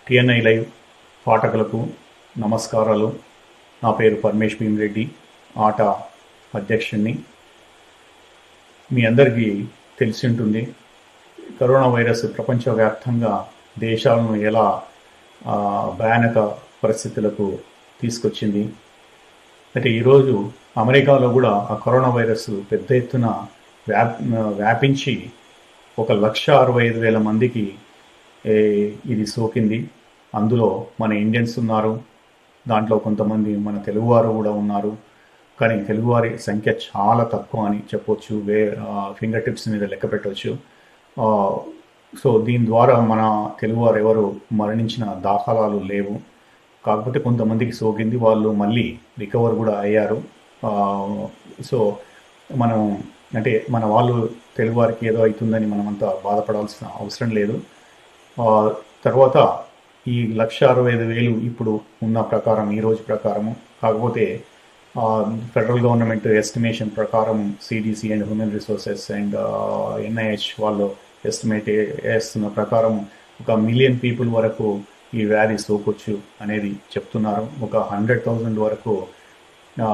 TNI live పాఠకులకు నమస్కారాలు నా పేరు పరమేష్ భీమిరెడ్డి ఆట అధ్యక్షుడిని మీ అందరికీ తెలిసి ఉంటుంది కరోనా వైరస్ ప్రపంచవ్యాప్తంగా దేశాలను ఎలా ఆ, భయానక పరిస్థితులకు తీసుకొచ్చింది అయితే ఈరోజు అమెరికాలో కూడా ఆ కరోనా వైరస్ పెద్ద ఎత్తున వ్యాప్ వ్యాపించి ఒక లక్ష అరవై ఐదు వేల మందికి ఏ, ఇది సోకింది అందులో మన ఇండియన్స్ ఉన్నారు దాంట్లో కొంతమంది మన తెలుగువారు కూడా ఉన్నారు కానీ తెలుగువారి సంఖ్య చాలా తక్కువ అని చెప్పొచ్చు వే ఫింగర్ టిప్స్ మీద లెక్క పెట్టవచ్చు ఆ, సో దీని ద్వారా మన తెలుగువారు ఎవరు మరణించిన దాఖలాలు లేవు కాకపోతే కొంతమందికి సోకింది వాళ్ళు మళ్ళీ రికవర్ కూడా అయ్యారు ఆ, సో మనం అంటే మన వాళ్ళు తెలుగు వారికి ఏదో అవుతుందని మనం అంతా బాధపడాల్సిన అవసరం లేదు ఆ, తర్వాత ఈ లక్ష అరవై ఐదు వేలు ఇప్పుడు ఉన్న ప్రకారం ఈ రోజు ప్రకారము కాకపోతే ఫెడరల్ గవర్నమెంట్ ఎస్టిమేషన్ ప్రకారం CDC and human resources and NIH వాళ్ళు ఎస్టిమేట్ వేస్తున్న ప్రకారం ఒక మిలియన్ పీపుల్ వరకు ఈ వ్యాధి సోకొచ్చు అనేది చెప్తున్నారు ఒక హండ్రెడ్ థౌజండ్ వరకు ఆ,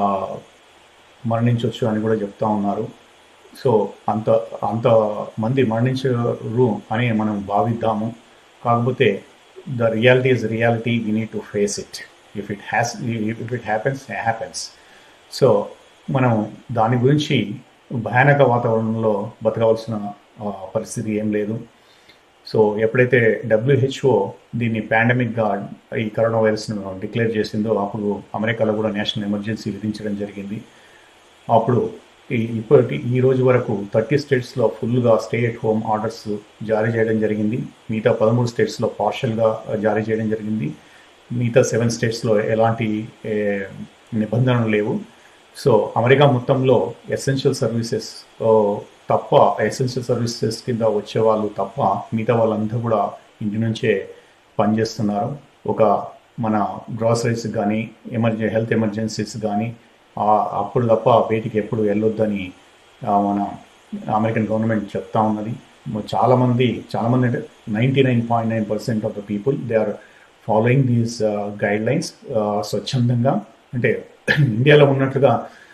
మరణించవచ్చు అని కూడా చెప్తా ఉన్నారు సో అంత అంత మంది మరణించరు అని మనం భావిద్దాము కాకపోతే the reality is reality we need to face it if it has if it happens happens so మనం దాని గురించి భయానక వాతావరణంలో బతకవలసిన ఆ, పరిస్థితి ఏం లేదు సో ఎప్పుడైతే డబ్ల్యూహెచ్ఓ దీన్ని పాండమిక్గా ఈ కరోనా వైరస్ను డిక్లేర్ చేసిందో అప్పుడు అమెరికాలో కూడా నేషనల్ ఎమర్జెన్సీ విధించడం జరిగింది అప్పుడు ఈ ఇప్పటి ఈ రోజు వరకు థర్టీ స్టేట్స్లో ఫుల్గా స్టే ఎట్ హోమ్ ఆర్డర్స్ జారీ చేయడం జరిగింది మిగతా పదమూడు స్టేట్స్లో పార్షల్గా జారీ చేయడం జరిగింది మిగతా సెవెన్ స్టేట్స్లో ఎలాంటి ఏ, నిబంధనలు లేవు సో అమెరికా మొత్తంలో ఎసెన్షియల్ సర్వీసెస్ తప్ప ఎసెన్షియల్ సర్వీసెస్ కింద వచ్చే వాళ్ళు తప్ప మిగతా వాళ్ళందరూ కూడా ఇంటి నుంచే పనిచేస్తున్నారు ఒక మన గ్రాసరీస్ కానీ ఎమర్జె హెల్త్ ఎమర్జెన్సీస్ కానీ అప్పుడు తప్ప బయటికి ఎప్పుడు వెళ్ళొద్దని ఆ, మన అమెరికన్ గవర్నమెంట్ చెప్తా ఉన్నది మ- చాలామంది చాలామంది అంటే ninety nine point nine percent of the people they are following these guidelines స్వచ్ఛందంగా అంటే ఇండియాలో ఉన్నట్లుగా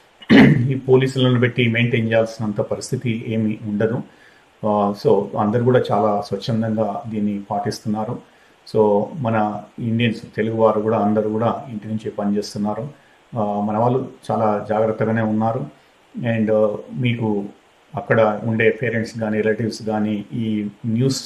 ఈ పోలీసులను పెట్టి మెయింటైన్ చేయాల్సినంత పరిస్థితి ఏమీ ఉండదు ఆ, సో అందరు కూడా చాలా స్వచ్ఛందంగా దీన్ని పాటిస్తున్నారు సో మన ఇండియన్స్ తెలుగు వారు కూడా అందరూ కూడా ఇంటి నుంచి పనిచేస్తున్నారు ఆ, మన వాళ్ళు చాలా జాగ్రత్తగానే ఉన్నారు అండ్ మీకు అక్కడ ఉండే పేరెంట్స్ కానీ రిలేటివ్స్ కానీ ఈ న్యూస్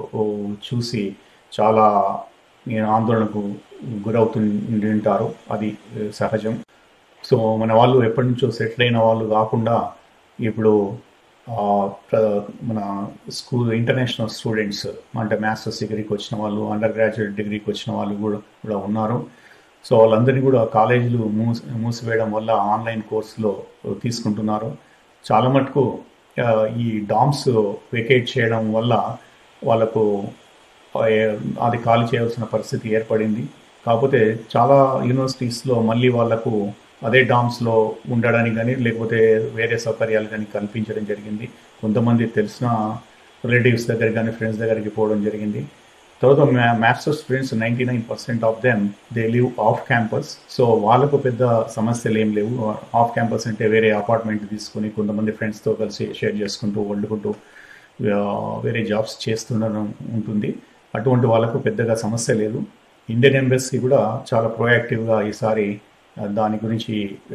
చూసి చాలా నేను ఆందోళనకు గురవుతుండి ఉంటారు అది ఆ, సహజం సో మన వాళ్ళు ఎప్పటి నుంచో సెటిల్ అయిన వాళ్ళు కాకుండా ఇప్పుడు ఆ, ప్ర- మన స్కూల్ ఇంటర్నేషనల్ స్టూడెంట్స్ అంటే మాస్టర్స్ డిగ్రీకి వచ్చిన వాళ్ళు అండర్ గ్రాడ్యుయేట్ డిగ్రీకి వచ్చిన వాళ్ళు కూడా కూడా ఉన్నారు సో వాళ్ళందరినీ కూడా కాలేజీలు మూసి మూసివేయడం వల్ల ఆన్లైన్ కోర్సులో తీసుకుంటున్నారు చాలా మటుకు ఆ, ఈ డామ్స్ వెకేట్ చేయడం వల్ల వాళ్ళకు ఆ, అది ఖాళీ చేయాల్సిన పరిస్థితి ఏర్పడింది కాకపోతే చాలా యూనివర్సిటీస్లో మళ్ళీ వాళ్ళకు అదే డామ్స్లో ఉండడానికి కానీ లేకపోతే వేరే సౌకర్యాలు కానీ కల్పించడం జరిగింది కొంతమంది తెలిసిన రిలేటివ్స్ దగ్గర కానీ ఫ్రెండ్స్ దగ్గరికి పోవడం జరిగింది తర్వాత masters students ninety nine percent of them they live off campus so వాళ్ళకు పెద్ద సమస్యలు ఏం లేవు ఆఫ్ క్యాంపస్ అంటే వేరే అపార్ట్మెంట్ తీసుకొని కొంతమంది ఫ్రెండ్స్తో కలిసి షేర్ చేసుకుంటూ వండుకుంటూ ఆ, వేరే జాబ్స్ చేస్తుండడం ఉంటుంది అటువంటి వాళ్ళకు పెద్దగా సమస్య లేదు ఇండియన్ ఎంబసీ కూడా చాలా ప్రొయాక్టివ్గా ఈసారి ఆ, దాని గురించి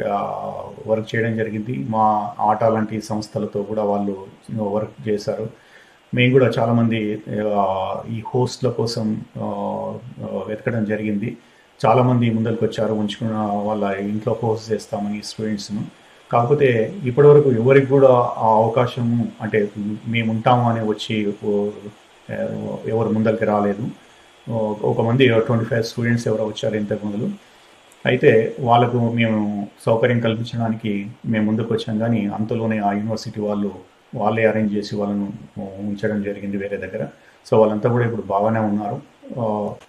వర్క్ చేయడం జరిగింది మా ఆట లాంటి సంస్థలతో కూడా వాళ్ళు వర్క్ చేశారు మేము కూడా చాలామంది ఆ, ఈ హోస్ట్ల కోసం ఆ, ఆ, వెతకడం జరిగింది చాలామంది ముందరికి వచ్చారు ఉంచుకున్న వాళ్ళ ఇంట్లో హోస్ట్ చేస్తామని స్టూడెంట్స్ను కాకపోతే ఇప్పటివరకు ఎవరికి కూడా ఆ అవకాశము అంటే మేము ఉంటాము అని వచ్చి ఓ, ఆ, ఎవరు ముందరికి రాలేదు ఓ, ఒక మంది ట్వంటీ ఫైవ్ స్టూడెంట్స్ ఎవరో వచ్చారు ఇంతకు మొదలు అయితే వాళ్ళకు మేము సౌకర్యం కల్పించడానికి మేము ముందుకు వచ్చాం కానీ అంతలోనే ఆ యూనివర్సిటీ వాళ్ళు వాళ్ళే అరేంజ్ చేసి వాళ్ళను ఉంచడం జరిగింది వేరే దగ్గర సో వాళ్ళంతా కూడా ఇప్పుడు బాగానే ఉన్నారు ఆ,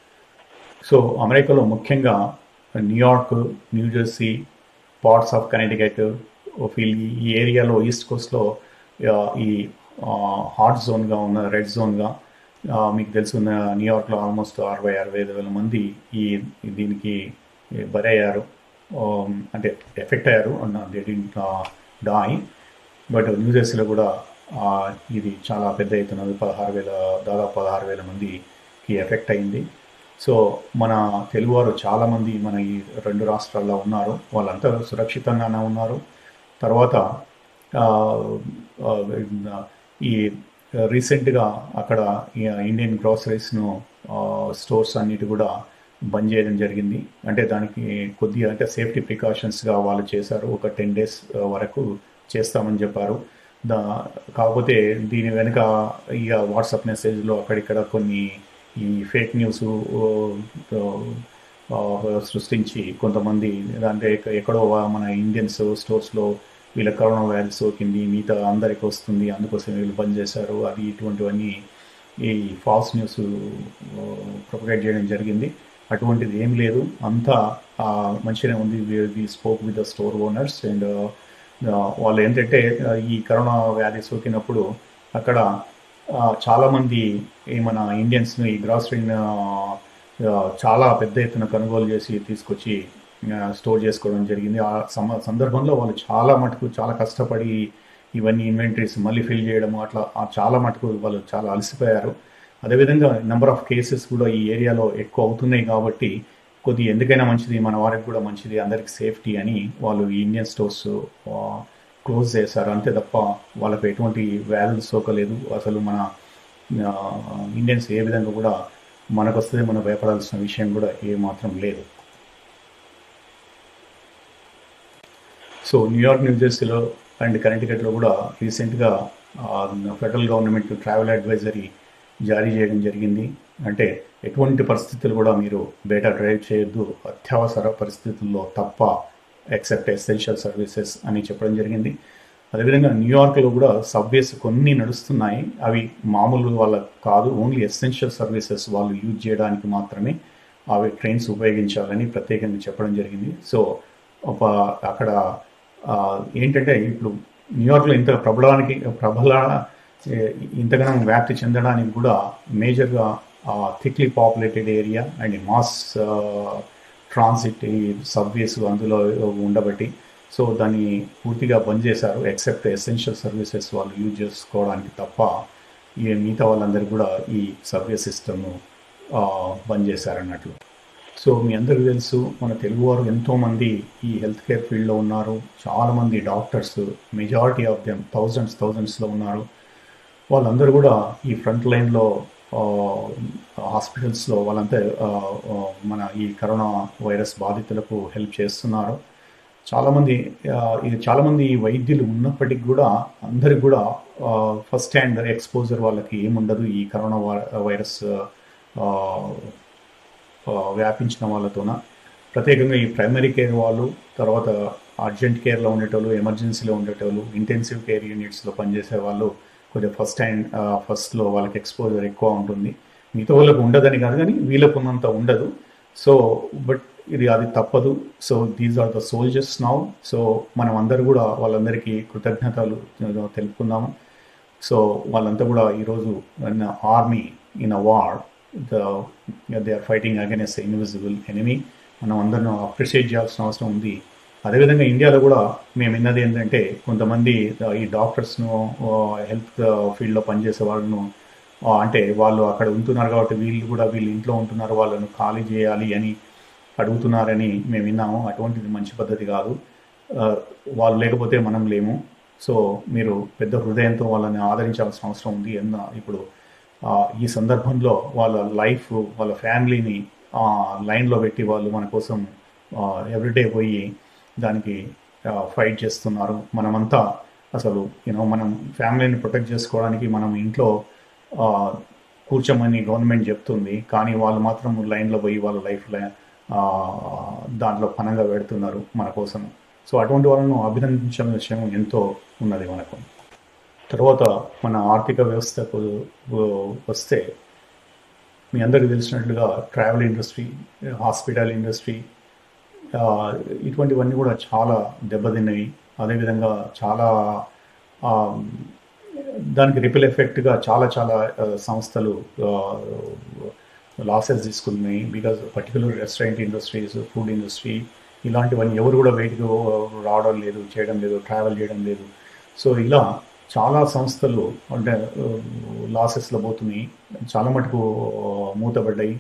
సో అమెరికాలో ముఖ్యంగా New York New Jersey parts of Connecticut feel ఈ ఏరియాలో ఈస్ట్ కోస్ట్లో ఈ హాట్ జోన్గా ఉన్న రెడ్ జోన్గా ఆ, మీకు తెలుసున్న న్యూయార్క్లో ఆల్మోస్ట్ అరవై అరవై ఐదు వేల మంది ఈ దీనికి బరయ్యారు ఆమ్, అంటే ఎఫెక్ట్ అయ్యారు డాయ్ బట్ న్యూజెర్సీలో కూడా ఆ, ఇది చాలా పెద్ద ఎత్తున పదహారు వేల దాదాపు పదహారు వేల మందికి ఎఫెక్ట్ అయింది సో మన తెలుగువారు చాలామంది మన ఈ రెండు రాష్ట్రాల్లో ఉన్నారు వాళ్ళంతా సురక్షితంగానే ఉన్నారు తర్వాత ఆ, ఆ, ఈ రీసెంట్గా అక్కడ ఈ ఇండియన్ గ్రాసరీస్ను స్టోర్స్ అన్నిటి కూడా బంద్ చేయడం జరిగింది అంటే దానికి కొద్దిగా అంటే సేఫ్టీ ప్రికాషన్స్గా వాళ్ళు చేశారు ఒక టెన్ డేస్ వరకు చేస్తామని చెప్పారు దా కాకపోతే దీని వెనుక ఇక వాట్సాప్ మెసేజ్లో అక్కడిక్కడ కొన్ని ఈ ఫేక్ న్యూస్ సృష్టించి కొంతమంది అంటే ఎక్క- ఎక్కడో వా- మన ఇండియన్స్ స్టోర్స్లో వీళ్ళ కరోనా వైరస్ సోకింది మిగతా అందరికి వస్తుంది అందుకోసం వీళ్ళు బంద్ చేశారు అది ఇటువంటివన్నీ ఈ ఫాల్స్ న్యూస్ ప్రొపగేట్ చేయడం జరిగింది అటువంటిది ఏం లేదు అంతా ఆ, మంచిగానే ఉంది we spoke with the store owners and వాళ్ళు ఏంటంటే ఆ, ఈ కరోనా వ్యాధి సోకినప్పుడు అక్కడ ఆ, చాలామంది ఈ మన ఇండియన్స్ని ఈ గ్రాసరీని చాలా పెద్ద ఎత్తున కొనుగోలు చేసి తీసుకొచ్చి ఆ, స్టోర్ చేసుకోవడం జరిగింది ఆ సమ సందర్భంలో వాళ్ళు చాలా మటుకు చాలా కష్టపడి ఇవన్నీ ఇన్వెంటరీస్ మళ్ళీ ఫిల్ చేయడం అట్లా ఆ చాలా మటుకు వాళ్ళు చాలా అలసిపోయారు అదేవిధంగా నెంబర్ ఆఫ్ కేసెస్ కూడా ఈ ఏరియాలో ఎక్కువ అవుతున్నాయి కాబట్టి కొద్ది ఎందుకైనా మంచిది మన వారికి కూడా మంచిది అందరికి సేఫ్టీ అని వాళ్ళు ఈ ఇండియన్ స్టోర్స్ క్లోజ్ చేశారు అంతే తప్ప వాళ్ళకు ఎటువంటి వ్యాధులు సోకలేదు అసలు మన ఆ, ఇండియన్స్ ఏ విధంగా కూడా మనకు వస్తే మనం భయపడాల్సిన విషయం కూడా ఏ మాత్రం లేదు సో న్యూయార్క్ న్యూజెర్సీలో అండ్ కనెక్టికట్లో కూడా రీసెంట్గా ఫెడరల్ గవర్నమెంట్ ట్రావెల్ అడ్వైజరీ జారీ చేయడం జరిగింది అంటే ఎటువంటి పరిస్థితులు కూడా మీరు బయట డ్రైవ్ చేయొద్దు అత్యవసర పరిస్థితుల్లో తప్ప ఎక్సెప్ట్ ఎసెన్షియల్ సర్వీసెస్ అని చెప్పడం జరిగింది అదేవిధంగా న్యూయార్క్లో కూడా సబ్వేస్ కొన్ని నడుస్తున్నాయి అవి మామూలు వాళ్ళకి కాదు ఓన్లీ ఎసెన్షియల్ సర్వీసెస్ వాళ్ళు యూజ్ చేయడానికి మాత్రమే అవి ట్రైన్స్ ఉపయోగించాలని ప్రత్యేకంగా చెప్పడం జరిగింది సో ఒక అక్కడ ఆ, ఏంటంటే ఇప్పుడు న్యూయార్క్లో ఇంత ప్రబలానికి ప్రబల ఏ, ఇంతగానం వ్యాప్తి చెందడానికి కూడా మేజర్గా thickly populated area and mass transit ఈ సబ్వేస్ అందులో ఉండబట్టి సో దాన్ని పూర్తిగా బంద్ చేశారు ఎక్సెప్ట్ ఎసెన్షియల్ సర్వీసెస్ వాళ్ళు యూజ్ చేసుకోవడానికి తప్ప ఈ మిగతా వాళ్ళందరూ కూడా ఈ సర్వే సిస్టమ్ను బంద్ చేశారన్నట్లు సో మీ అందరికీ తెలుసు మన తెలుగువారు ఎంతోమంది ఈ హెల్త్ కేర్ ఫీల్డ్లో ఉన్నారు చాలామంది doctors majority of them thousands థౌజండ్స్లో ఉన్నారు వాళ్ళందరూ కూడా ఈ ఫ్రంట్ లైన్లో హాస్పిటల్స్లో వాళ్ళంతా ఆ, ఆ, మన ఈ కరోనా వైరస్ బాధితులకు హెల్ప్ చేస్తున్నారు చాలామంది ఆ, ఇది చాలామంది వైద్యులు ఉన్నప్పటికీ కూడా అందరికి కూడా ఫస్ట్ హ్యాండ్ ఎక్స్పోజర్ వాళ్ళకి ఏముండదు ఈ కరోనా వై- వైరస్ ఆ, ఆ, వ్యాపించిన వాళ్ళతోన ప్రత్యేకంగా ఈ ప్రైమరీ కేర్ వాళ్ళు తర్వాత అర్జెంట్ కేర్లో ఉండేటోళ్ళు ఎమర్జెన్సీలో ఉండేటోళ్ళు ఇంటెన్సివ్ కేర్ యూనిట్స్లో పనిచేసే వాళ్ళు కొంచెం ఫస్ట్ హ్యాండ్ ఫస్ట్లో వాళ్ళకి ఎక్స్పోజర్ ఎక్కువ ఉంటుంది మిగతా వాళ్ళకు ఉండదని కాదు కానీ వీళ్ళకు ఉన్నంత ఉండదు సో బట్ ఇది అది తప్పదు so these are the soldiers now so మనం అందరూ కూడా వాళ్ళందరికీ కృతజ్ఞతలు తెలుపుకుందాము సో వాళ్ళంతా కూడా ఈరోజు army in a war they are fighting against invisible enemy మనం అందరం అప్రిషియేట్ చేయాల్సిన అవసరం ఉంది అదేవిధంగా ఇండియాలో కూడా మేము విన్నది ఏంటంటే కొంతమంది ఆ, ఈ డాక్టర్స్ను హెల్త్ ఫీల్డ్లో పనిచేసే వాళ్ళను ఆ, అంటే వాళ్ళు అక్కడ ఉంటున్నారు కాబట్టి వీళ్ళు కూడా వీళ్ళు ఇంట్లో ఉంటున్నారు వాళ్ళను ఖాళీ చేయాలి అని అడుగుతున్నారని మేము విన్నాము అటువంటిది మంచి పద్ధతి కాదు ఆ, వాళ్ళు లేకపోతే మనం లేము సో మీరు పెద్ద హృదయంతో వాళ్ళని ఆదరించాల్సిన అవసరం ఉంది ఎన్న ఇప్పుడు ఆ, ఈ సందర్భంలో వాళ్ళ లైఫ్ వాళ్ళ ఫ్యామిలీని లైన్లో పెట్టి వాళ్ళు మన కోసం ఎవ్రీడే పోయి దానికి ఫైట్ చేస్తున్నారు మనమంతా అసలు యూనో మనం ఫ్యామిలీని ప్రొటెక్ట్ చేసుకోవడానికి మనం ఇంట్లో ఆ, కూర్చోమని గవర్నమెంట్ చెప్తుంది కానీ వాళ్ళు మాత్రం లైన్లో పోయి వాళ్ళ లైఫ్ దాంట్లో పనంగా పెడుతున్నారు మన కోసం సో అటువంటి వాళ్ళను అభినందించిన విషయం ఎంతో ఉన్నది మనకు తర్వాత మన ఆర్థిక వ్యవస్థకు వస్తే మీ అందరికీ తెలిసినట్లుగా ట్రావెల్ ఇండస్ట్రీ హాస్పిటల్ ఇండస్ట్రీ ఆ, ఇటువంటివన్నీ కూడా చాలా దెబ్బతిన్నాయి అదేవిధంగా చాలా ఆ, దానికి రిపిల్ ఎఫెక్ట్గా చాలా చాలా ఆ, సంస్థలు లాసెస్ తీసుకున్నాయి because particular restaurant industries food industry ఇలాంటివన్నీ ఎవరు కూడా బయటకు రావడం లేదు చేయడం లేదు ట్రావెల్ చేయడం లేదు సో ఇలా చాలా సంస్థలు అంటే లాసెస్లో పోతున్నాయి చాలా మటుకు ఆ, మూతపడ్డాయి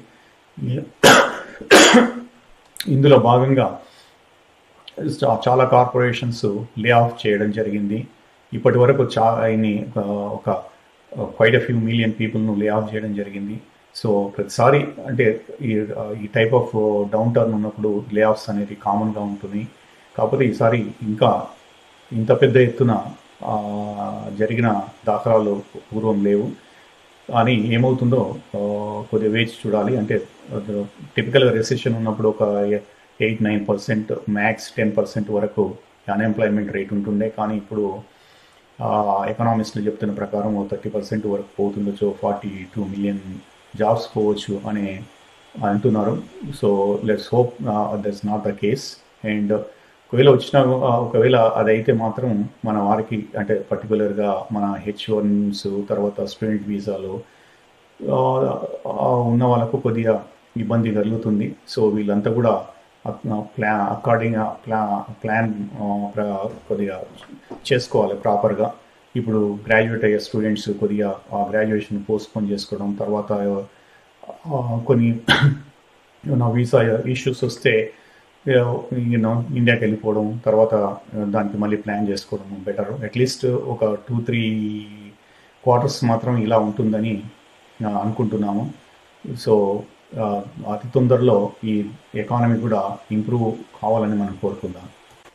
ఇందులో భాగంగా చా- చాలా కార్పొరేషన్స్ లే ఆఫ్ చేయడం జరిగింది ఇప్పటి వరకు చా ఇన్ని, ఆ, ఒక quiet few million పీపుల్ను lay off చేయడం జరిగింది సో ప్రతిసారి అంటే ఈ ఆ, ఈ టైప్ ఆఫ్ డౌన్ టర్న్ ఉన్నప్పుడు లే ఆఫ్స్ అనేది కామన్గా ఉంటుంది కాకపోతే ఈసారి ఇంకా ఇంత పెద్ద ఎత్తున ఆ, జరిగిన దాఖలాలు పూర్వం లేవు కానీ ఏమవుతుందో ఆ, కొద్దిగా వేచి చూడాలి అంటే టిపికల్గా రెసిషన్ ఉన్నప్పుడు ఒక eight nine percent max ten percent వరకు అన్ఎంప్లాయ్మెంట్ రేట్ ఉంటుండే కానీ ఇప్పుడు ఎకనామిస్టులు చెప్తున్న ప్రకారం థర్టీ పర్సెంట్ వరకు పోతుండొచ్చు ఫార్టీ టూ మిలియన్ జాబ్స్ పోవచ్చు అని అంటున్నారు so let's hope that's not the case and ఒకవేళ వచ్చినా ఆ, ఒకవేళ అదైతే మాత్రం మన వారికి అంటే పర్టికులర్గా మన హెచ్ వన్స్ తర్వాత స్టూడెంట్ వీసాలు ఆ, ఆ, ఉన్న వాళ్ళకు కొద్దిగా ఇబ్బంది కలుగుతుంది సో వీళ్ళంతా కూడా ప్లా అకార్డింగ్ ప్లా ప్లాన్ ఆ, ప్ర- కొద్దిగా చేసుకోవాలి ప్రాపర్గా ఇప్పుడు గ్రాడ్యుయేట్ అయ్యే స్టూడెంట్స్ కొద్దిగా ఆ గ్రాడ్యుయేషన్ పోస్ట్పోన్ చేసుకోవడం తర్వాత ఆ, కొన్ని నా వీసా ఇష్యూస్ వస్తే యూనో ఇండియాకి వెళ్ళిపోవడం తర్వాత దానికి మళ్ళీ ప్లాన్ చేసుకోవడం బెటర్ అట్లీస్ట్ ఒక టూ త్రీ క్వార్టర్స్ మాత్రం ఇలా ఉంటుందని ఆ, అనుకుంటున్నాము సో ఆ, అతి తొందరలో ఈ ఎకానమీ కూడా ఇంప్రూవ్ కావాలని మనం కోరుకుందాం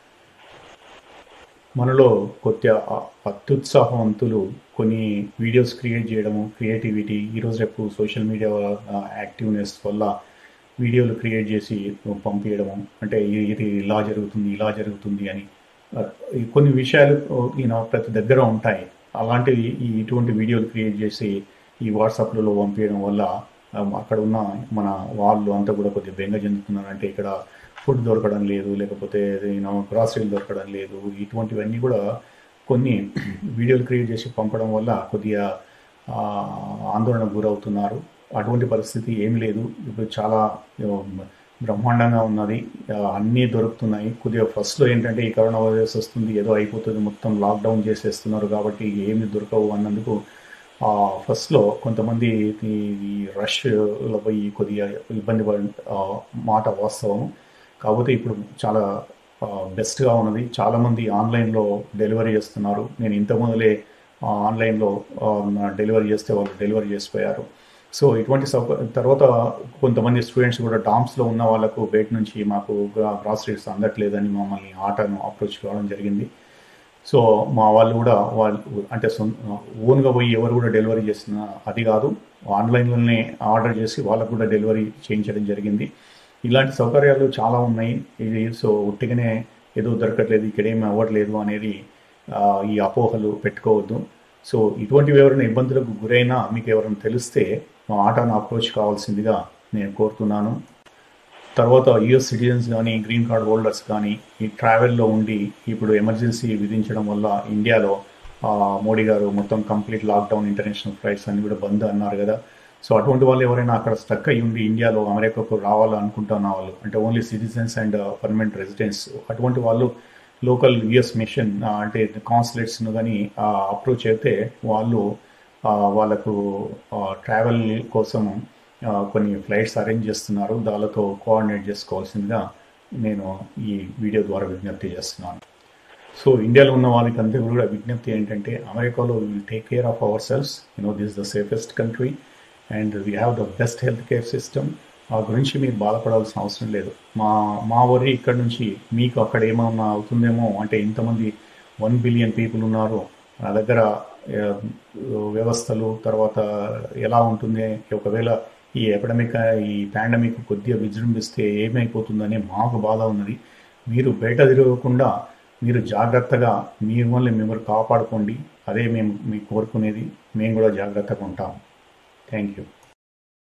మనలో కొత్త అత్యుత్సాహవంతులు కొన్ని వీడియోస్ క్రియేట్ చేయడము క్రియేటివిటీ ఈరోజు రేపు సోషల్ మీడియా యాక్టివ్నెస్ వల్ల వీడియోలు క్రియేట్ చేసి పంపించడము అంటే ఇది ఇది ఇలా జరుగుతుంది ఇలా జరుగుతుంది అని ఆ, ఈ కొన్ని విషయాలు ఈయన ప్రతి దగ్గర ఉంటాయి అలాంటివి ఈ ఇటువంటి వీడియోలు క్రియేట్ చేసి ఈ వాట్సాప్లలో పంపించడం వల్ల ఆ, అక్కడ ఉన్న మన వాళ్ళు అంతా కూడా కొద్దిగా బెంగ చెందుతున్నారు అంటే ఇక్కడ ఫుడ్ దొరకడం లేదు లేకపోతే యూనో గ్రాసరీలు దొరకడం లేదు ఇటువంటివన్నీ కూడా కొన్ని వీడియోలు క్రియేట్ చేసి పంపడం వల్ల కొద్దిగా ఆ, ఆందోళనకు గురవుతున్నారు అటువంటి పరిస్థితి ఏమీ లేదు ఇప్పుడు చాలా ఆ, బ్రహ్మాండంగా ఉన్నది ఆ, అన్నీ దొరుకుతున్నాయి కొద్దిగా ఫస్ట్లో ఏంటంటే ఈ కరోనా వైరస్ వస్తుంది ఏదో అయిపోతుంది మొత్తం లాక్డౌన్ చేసేస్తున్నారు కాబట్టి ఏమి దొరకవు అన్నందుకు ఆ, ఫస్ట్లో కొంతమంది ఈ ఈ రష్లో పోయి కొద్దిగా ఇబ్బంది పడి ఆ, మాట వాస్తవం కాకపోతే ఇప్పుడు చాలా ఆ, బెస్ట్గా ఉన్నది చాలామంది ఆన్లైన్లో డెలివరీ చేస్తున్నారు నేను ఇంత మొదలే ఆ, ఆన్లైన్లో ఆ, నా డెలివరీ చేస్తే వాళ్ళు డెలివరీ చేసిపోయారు సో ఇటువంటి సౌక తర్వాత కొంతమంది స్టూడెంట్స్ కూడా డామ్స్లో ఉన్న వాళ్ళకు బయట నుంచి మాకు గ్రాసరీస్ అందట్లేదని మమ్మల్ని ఆటను అప్రోచ్ కావడం జరిగింది సో మా వాళ్ళు కూడా వాళ్ళు అంటే సొంత ఓన్గా పోయి ఎవరు కూడా డెలివరీ చేసిన అది కాదు ఆన్లైన్లోనే ఆర్డర్ చేసి వాళ్ళకు కూడా డెలివరీ చేయించడం జరిగింది ఇలాంటి సౌకర్యాలు చాలా ఉన్నాయి ఇది సో ఉట్టిగానే ఏదో దొరకట్లేదు ఇక్కడ ఏమి అవ్వట్లేదు అనేది ఆ, ఈ అపోహలు పెట్టుకోవద్దు సో ఇటువంటివి ఎవరైనా ఇబ్బందులకు గురైనా మీకు ఎవరైనా తెలిస్తే మా ఆటను అప్రోచ్ కావాల్సిందిగా నేను కోరుతున్నాను తర్వాత యుఎస్ సిటిజన్స్ కానీ గ్రీన్ కార్డ్ హోల్డర్స్ కానీ ఈ ట్రావెల్లో ఉండి ఇప్పుడు ఎమర్జెన్సీ విధించడం వల్ల ఇండియాలో ఆ, మోడీ గారు మొత్తం కంప్లీట్ లాక్డౌన్ ఇంటర్నేషనల్ ఫ్లైట్స్ అన్ని కూడా బంద్ అన్నారు కదా సో అటువంటి వాళ్ళు ఎవరైనా అక్కడ స్టక్ అయ్యి ఉండి ఇండియాలో అమెరికాకు రావాలనుకుంటున్న వాళ్ళు అంటే only citizens and permanent residents అటువంటి వాళ్ళు లోకల్ యుఎస్ మిషన్ అంటే కాన్సులేట్స్ను కానీ అప్రోచ్ అయితే వాళ్ళు ఆ, వాళ్ళకు ట్రావెల్ కోసం ఆ, కొన్ని ఫ్లైట్స్ అరేంజ్ చేస్తున్నారు దానితో కోఆర్డినేట్ చేసుకోవాల్సిందిగా నేను ఈ వీడియో ద్వారా విజ్ఞప్తి చేస్తున్నాను సో ఇండియాలో ఉన్న వాళ్ళకి అంతే కూడా విజ్ఞప్తి ఏంటంటే అమెరికాలో will take care of ourselves you know this the safest country and we have the best health care system ఆ గురించి మీరు బాధపడాల్సిన అవసరం లేదు మా మా వరి ఇక్కడ నుంచి మీకు అక్కడ ఏమన్నా అవుతుందేమో అంటే ఇంతమంది వన్ బిలియన్ పీపుల్ ఉన్నారు నా దగ్గర ఆ, వ్యవస్థలు తర్వాత ఎలా ఉంటుంది ఒకవేళ ఈ ఎపిడమిక్ ఈ పాండమిక్ కొద్దిగా విజృంభిస్తే ఏమైపోతుందనే మాకు బాధ ఉన్నది మీరు బయట తిరగకుండా మీరు జాగ్రత్తగా మిమ్మల్ని మిమ్మల్ని కాపాడుకోండి అదే మేము మీకు కోరుకునేది మేము కూడా జాగ్రత్తగా ఉంటాం థ్యాంక్ యూ